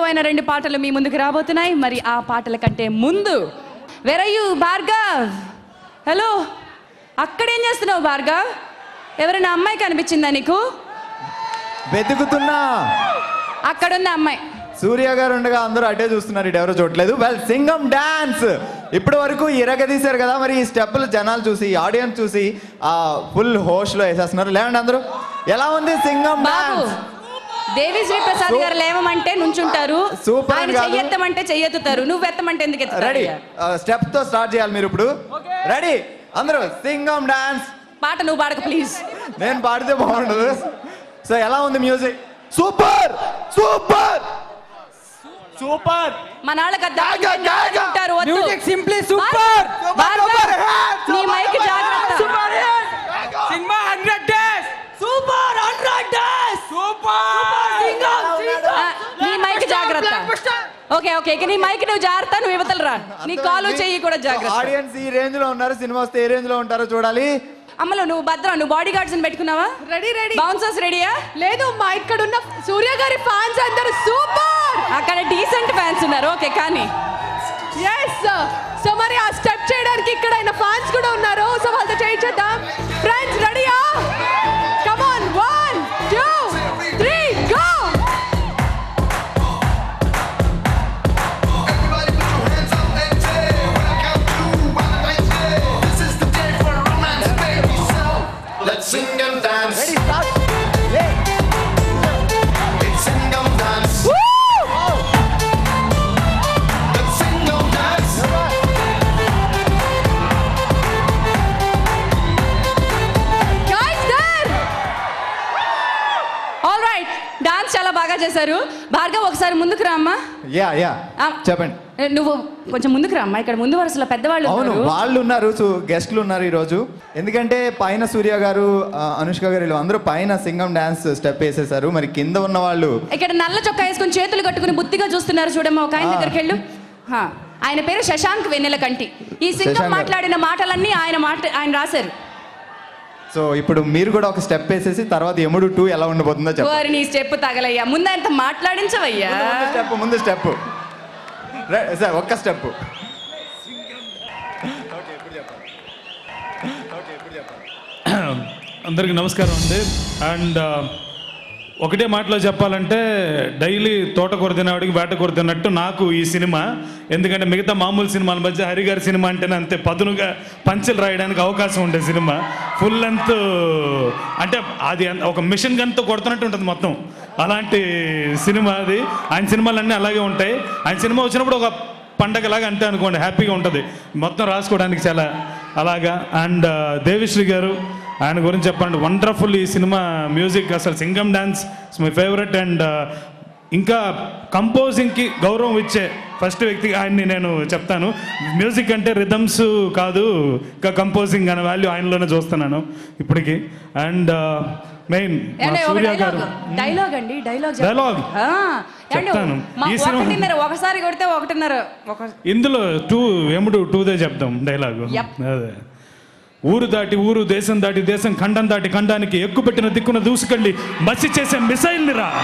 అద్భుతమైన రెండు పాటలు మీ ముందుకు రాబోతున్నాయి మరి ఆ పాటల కంటే ముందు వెరయు భార్గవ్ హలో అక్కడేం చేస్తున్నావు భార్గవ్ ఎవరైనా అమ్మాయి కనిపించిందా నీకు వెతుకుతున్నా అక్కడున్న అమ్మాయి సూర్య గారు ఉండగా అందరూ అటే చూస్తున్నారు ఇటు ఎవరు చూడలేదు వెల్ సింగం డాన్స్ ఇప్పటి వరకు ఇరగదీశారు కదా మరి ఈ స్టెప్పులు జనాలు చూసి ఆడియన్స్ చూసి ఆ ఫుల్ హోష్ లో వేసేస్తున్నారు లేవండి అందరూ ఎలా ఉంది సింగం బాబు డాన్స్ దేవిశ్రీ ప్రసాద్ గారు లేవమంటే నుంచుంటారు సూపర్ ఆయన కాదు. చెయ్యెత్తమంటే చెయ్యెత్తుతారు నువ్వు ఎత్తమంటే ఎందుకు రెడీ ఎత్తుతారు స్టెప్ తో స్టార్ట్ చేయాలి మీరు ఇప్పుడు రెడీ అందరూ సింగం డాన్స్ పాట నువ్వు పాడక ప్లీజ్ నేను పాడితే బాగుండదు సో ఎలా ఉంది మ్యూజిక్ సూపర్ సూపర్ సూపర్ మన వాళ్ళకి అది గాగా, దాటుకొని గాగా. ఉంటారు, వద్దు. మ్యూజిక్ సింప్లీ సూపర్ భార్గవ్, నీ మైక్ జాగ్రత్త సినిమా hundred days super hundred days super ఆ, నీ మైక్ జాగ్రత్త ఓకే ఓకే ఇక నీ మైక్ నువ్వు జాగ్రత్త నువ్వు ఇవతలు రా నీ కాలు చెయ్యి కూడా జాగ్రత్త ఆడియన్స్ ఈ రేంజ్ లో ఉన్నారు సినిమా వస్తే ఏ రేంజ్ లో ఉంటారో చూడాలి అమ్మలో నువ్వు భద్ర నువ్వు బాడీ గార్డ్స్ పెట్టుకున్నావా రెడీ రెడీ బౌన్సర్స్ రెడీయా లేదు మా ఇక్కడ ఉన్న సూర్య గారి ఫ్యాన్స్ అందరూ సూపర్ అక్కడ డీసెంట్ ఫ్యాన్స్ ఉన్నారు ఓకే కానీ ఎస్ సో మరి ఆ స్టెప్ చేయడానికి ఇక్కడ ఆయన ఫ్యాన్స్ కూడా ఉన్నారు సో వాళ్ళతో చేయించేద్దాం ఫ్రెండ్స్ రెడీయా come on one two three go Everybody put your hands up and say when I count to one, I say this is the day for romance, baby. So let's sing and dance. Let's sing and dance. Let's sing and dance. Guys there all right dance చాలా బాగా చేశారు భార్గవ్ ఒకసారి ముందుకు రా అమ్మా yeah yeah ఆ, చెప్పండి నువ్వు కొంచెం ముందుకు రా అమ్మా ఇక్కడ ముందు వరుసలో పెద్దవాళ్ళు అవును ఉన్నారు. వాళ్ళు ఉన్నారు సో గెస్ట్లు ఉన్నారు ఈ రోజు ఎందుకంటే పైన సూర్య గారు ఆ, అనుష్క గారు వీళ్ళు అందరూ పైన సింగం డాన్స్ స్టెప్ వేసేసారు మరి కింద ఉన్న వాళ్ళు ఇక్కడ నల్ల చొక్కా వేసుకుని చేతులు కట్టుకుని బుద్ధిగా చూస్తున్నారు చూడమ్మా ఒక ఆయన ఆ. దగ్గరికి వెళ్ళు హా. ఆయన పేరు శశాంక్ వెన్నెల కంటి ఈ సింగం శశాంక్ గారు. మాట్లాడిన మాటలన్నీ ఆయన మాట ఆయన రాశారు సో ఇప్పుడు మీరు కూడా ఒక స్టెప్ వేసేసి తర్వాత ఎముడు టూ ఎలా ఉండబోతుందో చెప్పండి వారి నీ స్టెప్ తగలయ్యా ముందు ఆయనతో మాట్లాడించవయ్యా ముందు స్టెప్ ముందు స్టెప్ సార్ ఒక్క స్టెప్ అందరికీ నమస్కారం అండి అండ్ ఒకటే మాటలో చెప్పాలంటే డైలీ తోటకూర తినేవాడికి వేటకూర తిన్నట్టు నాకు ఈ సినిమా ఎందుకంటే మిగతా మామూలు సినిమాల మధ్య హరి గారి సినిమా అంటేనే అంతే పదునుగా పంచులు రాయడానికి అవకాశం ఉండే సినిమా ఫుల్ లెంత్ అంటే అది అంత- ఒక మిషన్ గన్తో కొడుతున్నట్టు ఉంటుంది మొత్తం అలాంటి సినిమా అది ఆయన సినిమాలన్నీ అలాగే ఉంటాయి ఆయన సినిమా వచ్చినప్పుడు ఒక పండగలాగా అంతే అనుకోండి హ్యాపీగా ఉంటుంది మొత్తం రాసుకోవడానికి చాలా అలాగా అండ్ దేవిశ్రీ గారు ఆయన గురించి చెప్పండి వండర్ఫుల్ ఈ సినిమా మ్యూజిక్ అసలు Singam dance my favourite and ఇంకా కంపోజింగ్కి గౌరవం ఇచ్చే ఫస్ట్ వ్యక్తి ఆయన్ని నేను చెప్తాను మ్యూజిక్ అంటే రిథమ్స్ కాదు ఇంకా కంపోజింగ్ అనే వాల్యూ ఆయనలోనే చూస్తున్నాను ఇప్పటికి అండ్ మెయిన్ ఏమండి, ఒక సూర్య డైలాగ్ గారు డైలాగ్ అండి డైలాగ్ Dialogue? చెప్తాను. ఈ సినిమా- ఒకటిన్నర ఒకసారి కొడితే ఒకటిన్నర ఒక ఇందులో టూ ఎముడు టూదే చెప్దాం డైలాగు Yep. అదే ఊరు దాటి ఊరు దేశం దాటి దేశం ఖండం దాటి ఖండానికి ఎక్కుపెట్టిన దిక్కున దూసుకెళ్ళి మసి చేసే మిసైల్ని రా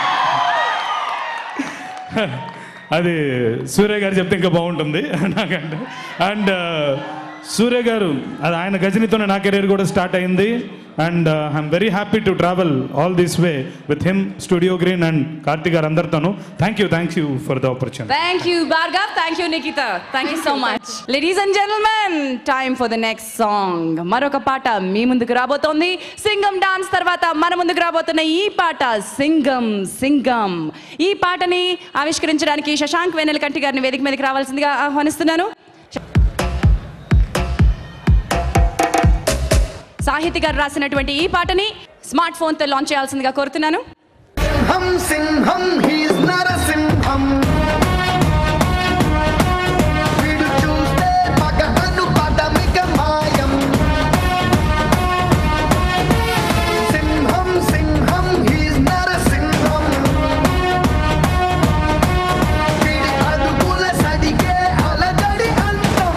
అది సూర్య గారు చెప్తే ఇంకా బాగుంటుంది నాకంటే అండ్ సూర్య గారు అది ఆయన గజనితోనే నా కెరీర్ కూడా స్టార్ట్ అయింది and I'm very happy to travel all this way with him Studio Green and Karthik గారు అందరితోనూ thank you thank you for the opportunity thank you Bhargav thank you Nikhita thank you so much ladies and gentlemen time for the next song మరొక పాట మీ ముందుకు రాబోతోంది Singam dance తర్వాత మన ముందుకు రాబోతున్న ఈ పాట సింగం సింగం ఈ పాటని ఆవిష్కరించడానికి శశాంక్ వెన్నెల కంటి గారిని వేదిక మీదకి రావాల్సిందిగా ఆహ్వానిస్తున్నాను సాహితి గారు రాసినటువంటి ఈ పాటని స్మార్ట్ ఫోన్తో లాంచ్ చేయాల్సిందిగా కోరుతున్నాను Hum Singham, he's not a Singham. వీడు చూస్తే పగ అనుపదమిక మాయం. సింహం సింహం, he's not a సింహం. వీడి అడుగుల సడిగే అలజడి అంతం.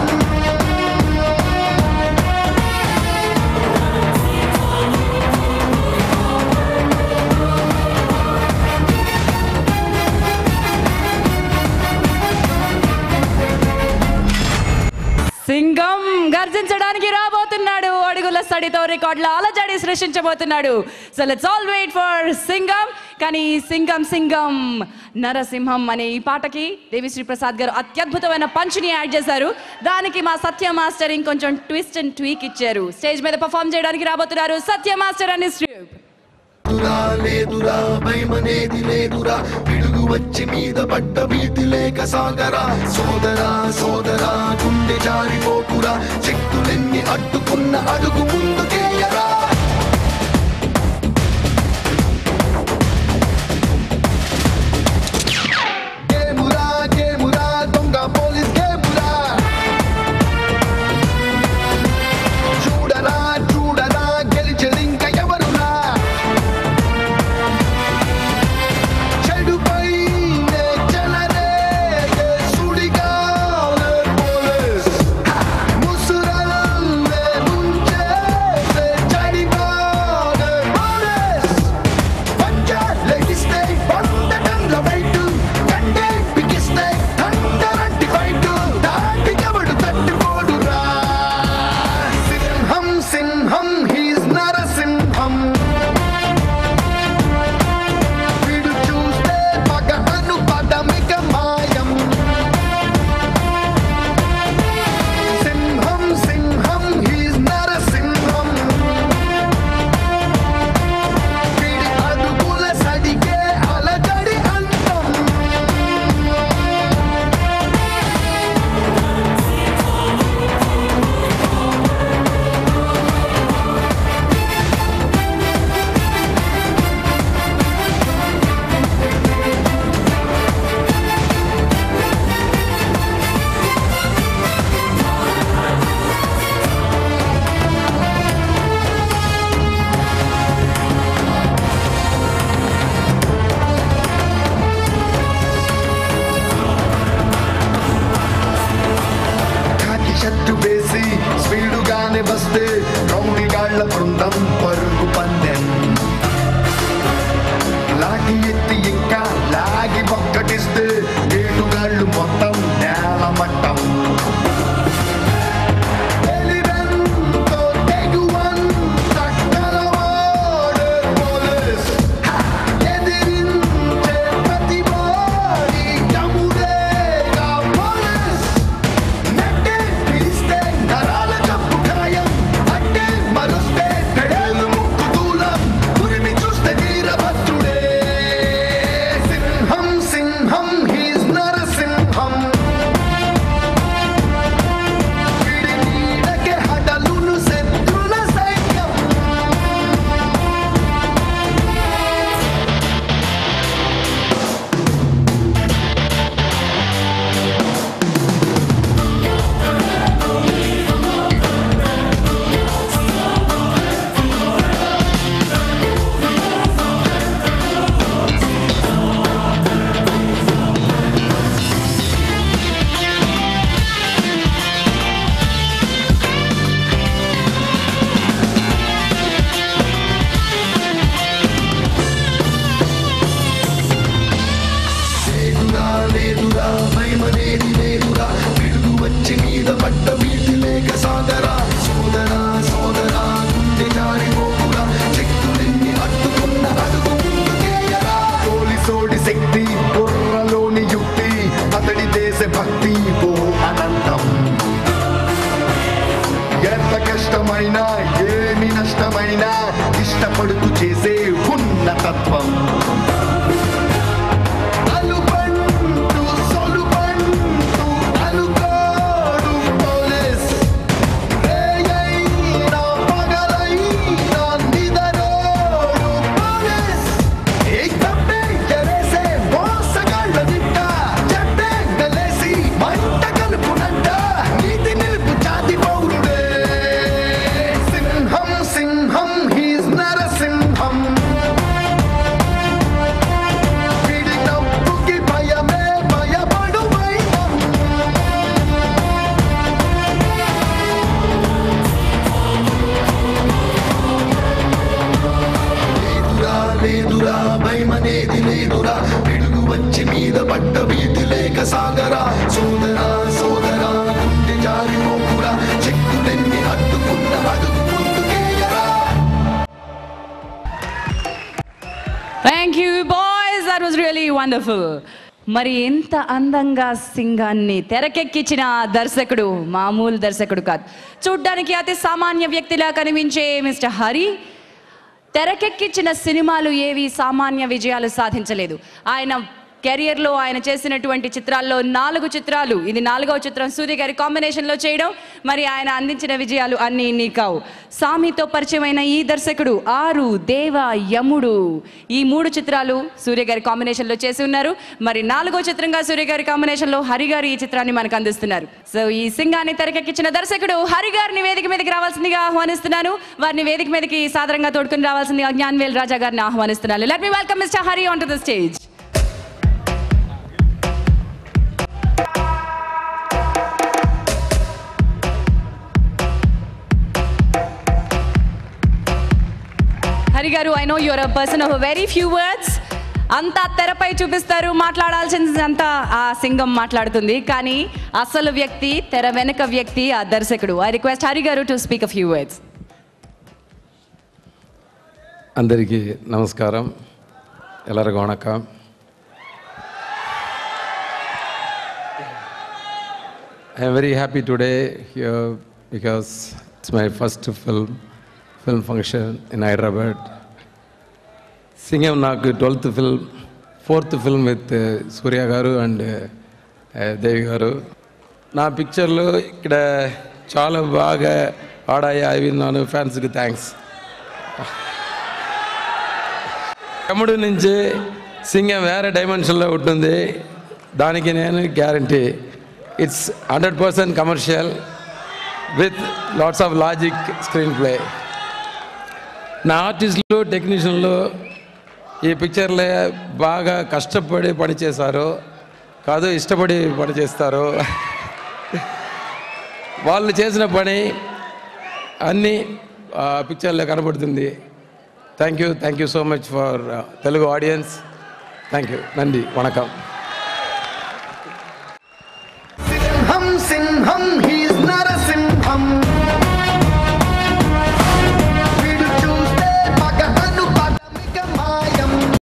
సింగం గర్జించడానికి రాబోతున్నాడు అడుగుల సడితో రికార్డుల అలజడి సృష్టించబోతున్నాడు so let's all wait for Singam కానీ ఈ సింగం సింగం నరసింహం అనే ఈ పాటకి దేవిశ్రీ ప్రసాద్ గారు అత్యద్భుతమైన పంచ్ని యాడ్ చేశారు దానికి మా సత్య మాస్టర్ ఇంకొంచెం ట్విస్ట్ అండ్ ట్వీక్ ఇచ్చారు స్టేజ్ మీద పర్ఫామ్ చేయడానికి రాబోతున్నారు సత్య మాస్టర్ అని ట్యూబ్ లేదురా లేదురా భయమనేది లేదురా పిడుగు వచ్చి మీద పడ్డ భీతి లేక సాగరా సోదరా సోదరా గుండె జారిపోకురా శక్తులెన్ని అడ్డుకున్న అడుగు ముందుకేయరా గేమురా గేమురా దొంగ పోలీస్ గేమురా చూడరా చూడరా గెలిచేదింక ఎవరురా చెడుపై నే చెలరేగే సుడిగాలే పోలీస్. ముసురల్లే ముంచేసే చడిగాలే పోలీస్. పంచాలెగిస్తే వంద టన్నుల weight. కండే పికిస్తే థండరంటి fight. దాటికెవడు తట్టుకోడురా. సింహం సింహం హీస్ నరసింహం వీడు చూస్తే పగ అను పదమిక మాయం సింహం సింహం హీస్ నరసింహం వీడి అడుగుల సడిగే అలజడి అంతం కాకి షర్టు వేసి స్పీడుగానే వస్తే రౌడీగాళ్ల బృందం పరుగు పందెం లాగి ఎత్తి ఇంకా లాగి ఒక్కటిస్తే ఏటుగాళ్ళు మొత్తం నేల మట్టం తెలివెంతో తెగువంత కలవాడే పోలీస్. ఎదిరించే ప్రతివాడి యముడేగా పోలీస్. నెట్టే పిలిస్తే నరాల జబ్బు ఖాయం. అట్టే మరుస్తే పెడేలు ముక్కు దూలం. ఉరిమి చూస్తే వీరభద్రుడే. సింహం సింహం హీస్ నరసింహం వీడి నీడకే హడలును శత్రుల సైన్యం లేదురా లేదురా భయమనేది లేదురా పిడుగు వచ్చి మీద పడ్డ వీటి లేక సాగరా సోదరా సోదరా గుండె జారిపోకురా శక్తులెన్ని అడ్డుకున్న అడుగు ముందుకేయరా పోలీసోడి శక్తి బుర్రలోని యుక్తి అతడి దేశ భక్తి ఓ అనంతం ఎంత కష్టమైనా ఏమి నష్టమైనా ఇష్టపడుతూ చేసే ఉన్నతత్వం అలుబంటు సొలుబంటు అలుగాడు పోలీస్ రేయైనా పగలైనా నిదరోడు పోలీస్ ఏ తప్పే జరేసే మోసగాళ్ళ నిట్ట చెట్టే గలేసి మంట కలుపునంట నీతి నిలుపు జాతి పౌరుడే సింహం సింహం he's Narasimham thank you boys that was really wonderful మరి ఎంత అందంగా సింగాన్ని తెరకెక్కించిన ఆ దర్శకుడు మామూలు దర్శకుడు కాదు చూడ్డానికి అతి సామాన్య వ్యక్తిలా కనిపించే మిస్టర్ హరి తెరకెక్కించిన సినిమాలు ఏవి సామాన్య విజయాలు సాధించలేదు ఆయన కెరియర్లో ఆయన చేసినటువంటి చిత్రాల్లో నాలుగు చిత్రాలు ఇది నాలుగవ చిత్రం సూర్య గారి కాంబినేషన్లో చేయడం మరి ఆయన అందించిన విజయాలు అన్నీ ఇన్ని కావు సామితో పరిచయమైన ఈ దర్శకుడు ఆరు దేవ యముడు ఈ మూడు చిత్రాలు సూర్య గారి కాంబినేషన్లో చేసి ఉన్నారు మరి నాలుగో చిత్రంగా సూర్య గారి కాంబినేషన్లో హరి గారు ఈ చిత్రాన్ని మనకు అందిస్తున్నారు సో ఈ సింగాన్ని తెరకెక్కించిన దర్శకుడు హరి గారిని వేదిక మీదకి రావాల్సిందిగా ఆహ్వానిస్తున్నాను వారిని వేదిక మీదకి సాదరంగా తోడుకుని రావాల్సిందిగా జ్ఞాన్వేల్ రాజా గారిని ఆహ్వానిస్తున్నాను let me welcome mister Hari on to the stage Hari గారు I know you're a person of very few words అంతా తెరపై చూపిస్తారు మాట్లాడాల్సిందంతా ఆ సింగం మాట్లాడుతుంది కానీ అసలు వ్యక్తి తెర వెనుక వ్యక్తి ఆ దర్శకుడు ఐ రిక్వెస్ట్ హరి గారు to speak a few words అందరికీ నమస్కారం ಎಲ್ಲರಿಗೂ ವಣಕಂ I am very happy today here because it's my first film film function in Hyderabad. Singam నాకు twelfth film fourth film with Suriya గారు అండ్ దేవి గారు నా పిక్చర్లు ఇక్కడ చాలా బాగా ఆడాయి అవి విన్నాను ఫ్యాన్స్కి థ్యాంక్స్ తమ్ముడు నుంచి సింగం వేరే డైమెన్షన్లో ఉంటుంది దానికి నేను guarantee it's hundred percent commercial with lots of logic screenplay నా ఆర్టిస్టులు టెక్నీషియన్లు ఈ పిక్చర్లే బాగా కష్టపడి పని చేశారు కాదు ఇష్టపడి పని చేస్తారు వాళ్ళు చేసిన పని అన్నీ ఆ పిక్చర్లో కనబడుతుంది thank you thank you so much for Telugu audience thank you నంది వణకం